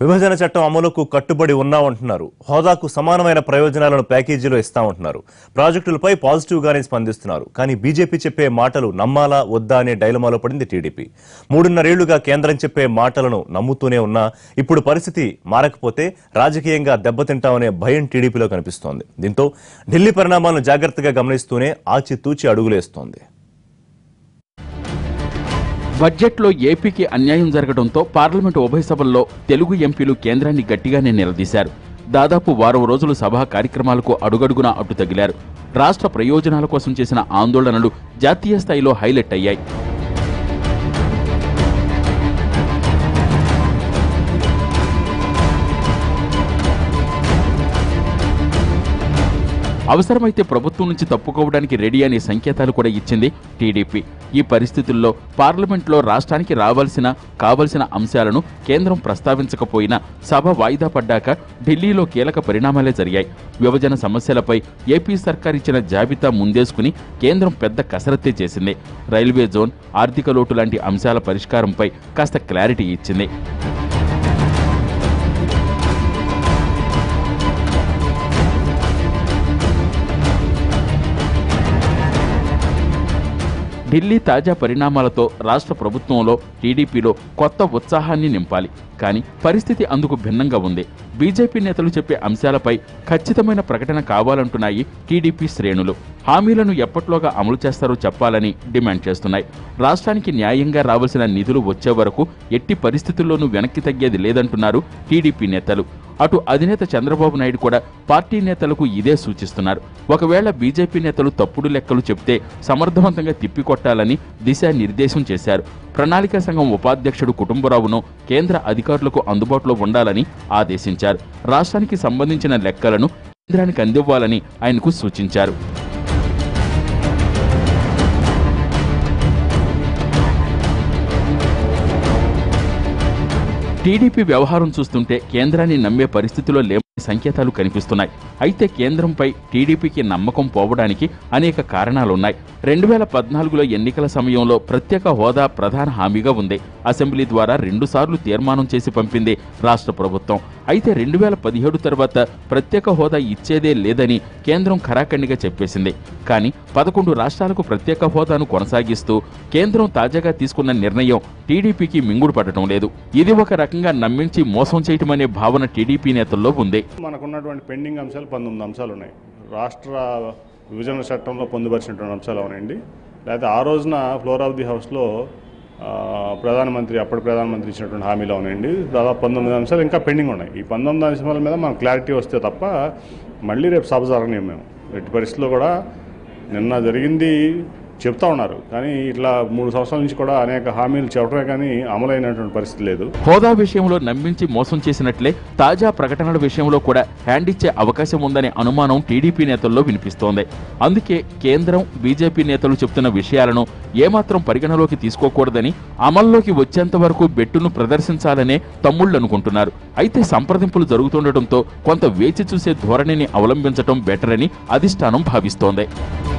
విభజన చట్టం అమలుకు కట్టుబడి ఉన్నామంటున్నారు హోదాకు సమానమైన ప్రయోజనాలను ప్యాకేజీలో ఇస్తామంటున్నారు ప్రాజెక్టులపై పాజిటివ్గానే స్పందిస్తున్నారు కానీ బీజేపీ చెప్పే మాటలు నమ్మాలా వద్దా అనే డైలమాలో పడింది టీడీపీ మూడున్నరేళ్లుగా కేంద్రం చెప్పే మాటలను నమ్ముతూనే ఉన్నా ఇప్పుడు పరిస్థితి మారకపోతే రాజకీయంగా దెబ్బతింటామనే భయం టీడీపీలో కనిపిస్తోంది దీంతో ఢిల్లీ పరిణామాలను జాగ్రత్తగా గమనిస్తూనే ఆచితూచి అడుగులేస్తోంది బడ్జెట్లో ఏపీకి అన్యాయం జరగడంతో పార్లమెంటు ఉభయ సభల్లో తెలుగు ఎంపీలు కేంద్రాన్ని గట్టిగానే నిలదీశారు దాదాపు వారం రోజులు సభా కార్యక్రమాలకు అడుగడుగునా అడ్డు తగిలారు రాష్ట్ర ప్రయోజనాల కోసం చేసిన ఆందోళనలు జాతీయ స్థాయిలో హైలైట్ అయ్యాయి అవసరమైతే ప్రభుత్వం నుంచి తప్పుకోవడానికి రెడీ అనే సంకేతాలు కూడా ఇచ్చింది టీడీపీ ఈ పరిస్థితుల్లో పార్లమెంట్లో రాష్ట్రానికి రావాల్సిన కావలసిన అంశాలను కేంద్రం ప్రస్తావించకపోయినా సభ వాయిదా పడ్డాక ఢిల్లీలో కీలక పరిణామాలే జరిగాయి విభజన సమస్యలపై ఏపీ సర్కార్ ఇచ్చిన జాబితా ముందేసుకుని కేంద్రం పెద్ద కసరత్తే చేసింది రైల్వే జోన్ ఆర్థిక లోటు లాంటి అంశాల పరిష్కారంపై కాస్త క్లారిటీ ఇచ్చింది ఢిల్లీ తాజా పరిణామాలతో రాష్ట్ర ప్రభుత్వంలో టీడీపీలో కొత్త ఉత్సాహాన్ని నింపాలి కానీ పరిస్థితి అందుకు భిన్నంగా ఉంది బీజేపీ నేతలు చెప్పే అంశాలపై ఖచ్చితమైన ప్రకటన కావాలంటున్నాయి టీడీపీ శ్రేణులు హామీలను ఎప్పట్లోగా అమలు చేస్తారో చెప్పాలని డిమాండ్ చేస్తున్నాయి రాష్ట్రానికి న్యాయంగా రావాల్సిన నిధులు వచ్చే వరకు ఎట్టి పరిస్థితుల్లోనూ వెనక్కి తగ్గేది లేదంటున్నారు టీడీపీ నేతలు అటు అధినేత చంద్రబాబు నాయుడు కూడా పార్టీ నేతలకు ఇదే సూచిస్తున్నారు ఒకవేళ బీజేపీ నేతలు తప్పుడు లెక్కలు చెప్తే సమర్థవంతంగా తిప్పికొట్టాలని దిశానిర్దేశం చేశారు ప్రణాళికా సంఘం ఉపాధ్యక్షుడు కుటుంబరావును కేంద్ర అధికారులకు అందుబాటులో ఉండాలని ఆదేశించారు రాష్ట్రానికి సంబంధించిన లెక్కలను కేంద్రానికి అందివ్వాలని ఆయనకు సూచించారు టీడీపీ వ్యవహారం చూస్తుంటే కేంద్రాన్ని నమ్మే పరిస్థితిలో లేమని సంకేతాలు కనిపిస్తున్నాయి అయితే కేంద్రంపై టీడీపీకి నమ్మకం పోవడానికి అనేక కారణాలున్నాయి రెండు వేల పద్నాలుగులో ఎన్నికల సమయంలో ప్రత్యేక హోదా ప్రధాన హామీగా ఉంది అసెంబ్లీ ద్వారా రెండుసార్లు తీర్మానం చేసి పంపింది రాష్ట్ర ప్రభుత్వం అయితే రెండు వేల పదిహేడు తర్వాత ప్రత్యేక హోదా ఇచ్చేదే లేదని కేంద్రం ఖరాఖండిగా చెప్పేసింది కానీ పదకొండు రాష్ట్రాలకు ప్రత్యేక హోదాను కొనసాగిస్తూ కేంద్రం తాజాగా తీసుకున్న నిర్ణయం టీడీపీకి మింగుడు పడటం లేదు ఇది ఒక రకంగా నమ్మించి మోసం చేయటం అనే భావన టీడీపీ నేతల్లో ఉంది మనకున్నటువంటి పెండింగ్ అంశాలు పంతొమ్మిది అంశాలు ఉన్నాయి రాష్ట్ర విభజన చట్టంలో పొందుపరిచినటువంటి అంశాలు అవునండి లేకపోతే ఆ రోజున ఫ్లోర్ ఆఫ్ ది హౌస్లో ఆ, ప్రధానమంత్రి అప్పటి ప్రధానమంత్రి ఇచ్చినటువంటి హామీలో ఉన్నాయండి దాదాపు పంతొమ్మిది అంశాలు ఇంకా పెండింగ్ ఉన్నాయి ఈ పంతొమ్మిది అంశాల మీద మనకు క్లారిటీ వస్తే తప్ప మళ్ళీ రేపు సభ జరగలేము మేము ఎట్టి పరిస్థితుల్లో కూడా నిన్న జరిగింది చెప్తా ఉన్నారు కానీ ఇట్లా మూడు సంవత్సరాల నుంచి కూడా అనేక హామీలు చెప్పడమే కానీ అమలైనటువంటి పరిస్థితి లేదు హోదా విషయంలో నమ్మించి మోసం చేసినట్లే తాజా ప్రకటనల విషయంలో కూడా హ్యాండ్ ఇచ్చే అవకాశం ఉందనే అనుమానం టీడీపీ నేతల్లో వినిపిస్తోంది అందుకే కేంద్రం బీజేపీ నేతలు చెప్తున్న విషయాలను ఏమాత్రం పరిగణలోకి తీసుకోకూడదని అమల్లోకి వచ్చేంత వరకు బెట్టును ప్రదర్శించాలనే తమ్ముళ్ళు అనుకుంటున్నారు అయితే సంప్రదింపులు జరుగుతుండటంతో కొంత వేచి చూసే ధోరణిని అవలంబించడం బెటర్ అని అధిష్టానం భావిస్తోంది